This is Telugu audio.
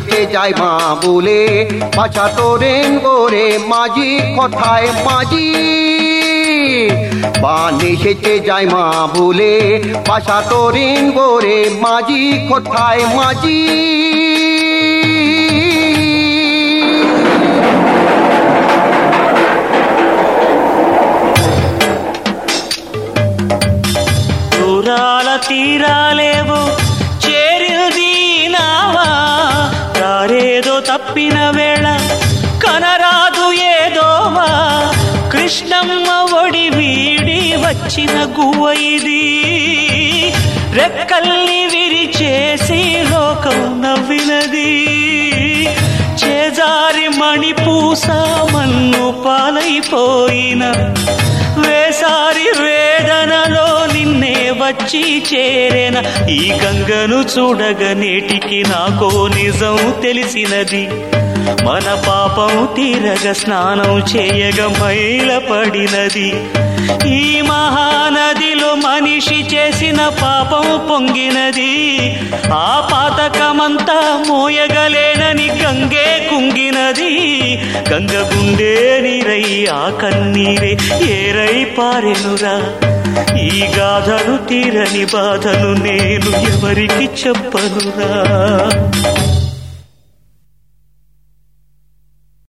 এসেছে যাই মা বলে বাছা তোরেন ওরে মাঝি কথায় মাঝি বান এসেছে যাই মা বলে বাসা তোরেন গোরে মাঝি কোথায় মাঝি దూరాల తీరాలేవో చేరింది నావా దారేదో తప్పిన వేళ కనరాదు ఏదోవా కృష్ణమ్మ ఒడి వీడి వచ్చిన గువ్వ ఇది రెక్కల్ని విరిచేసి లోకం నవ్వినది చేజారి మణిపూస మన్ను పాలైపోయిన వేసారి వేదనలో నిన్నే వచ్చి చేరేన ఈ గంగను చూడగ నేటికి నాకో నిజం తెలిసినది మన పాపం తీరగ స్నానం చేయగ మైల పడినది ఈ మహానదిలో మనిషి చేసిన పాపం పొంగినది ఆ పాతకమంతా మోయగలేనని గంగే కుంగినది గంగ గుండె నీరై ఆ కన్నీరే ఏరై పారెనురా ఈ గాథను తీరని బాధను నేను ఎవరికి చెప్పనురా